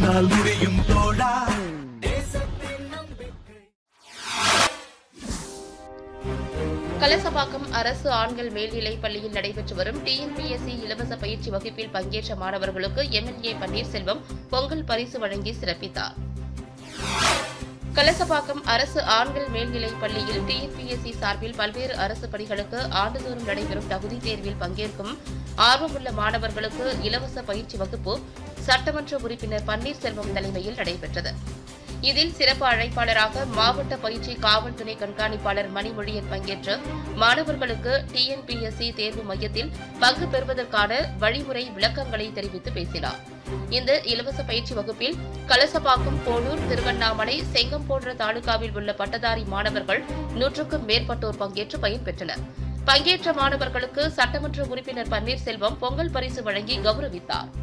உன்னால் முடியும் தோழா கலசபாக்கம் அரசு ஆண்கள் மேல்நிலைப் பள்ளியில் நடைபெற்று வரும் டிஎன்பிஎஸ்சி இலவச பயிற்சி வகுப்பில் பங்கேற்ற மாணவர்களுக்கு எம்எல்ஏ பன்னீர்செல்வம் பொங்கல் பரிசு வழங்கி சிறப்பித்தார் கலசபாக்கம் அரசு ஆண்கள் மேல்நிலைப் பள்ளியில் டிஎன்பிஎஸ்சி சார்பில் பல்வேறு அரசு பணிகளுக்கு ஆண்டுதோறும் நடைபெறும் தகுதி தேர்வில் பங்கேற்கும் ஆர்வமுள்ள மாணவர்களுக்கு இலவச பயிற்சி வகுப்பு சட்டமன்ற உறுப்பினர் பன்னீர்செல்வம் தலைமையில் நடைபெற்றது இதில் சிறப்பு அழைப்பாளராக மாவட்ட பயிற்சி காவல் துணை கண்காணிப்பாளர் மணிமொழியன் பங்கேற்று மாணவர்களுக்கு டிஎன்பிஎஸ்சி தேர்வு மையத்தில் பங்கு பெறுவதற்கான வழிமுறை விளக்கங்களை தெரிவித்து பேசினார் இந்த இலவச பயிற்சி வகுப்பில் கலசபாக்கம் போலூர் திருவண்ணாமலை செங்கம் போன்ற தாலுகாவில் உள்ள பட்டதாரி மாணவர்கள் நூற்றுக்கும் மேற்பட்டோர் பங்கேற்று பயன்பெற்றனர் பங்கேற்ற மாணவர்களுக்கு சட்டமன்ற உறுப்பினர் பன்னீர்செல்வம் பொங்கல் பரிசு வழங்கி கௌரவித்தார்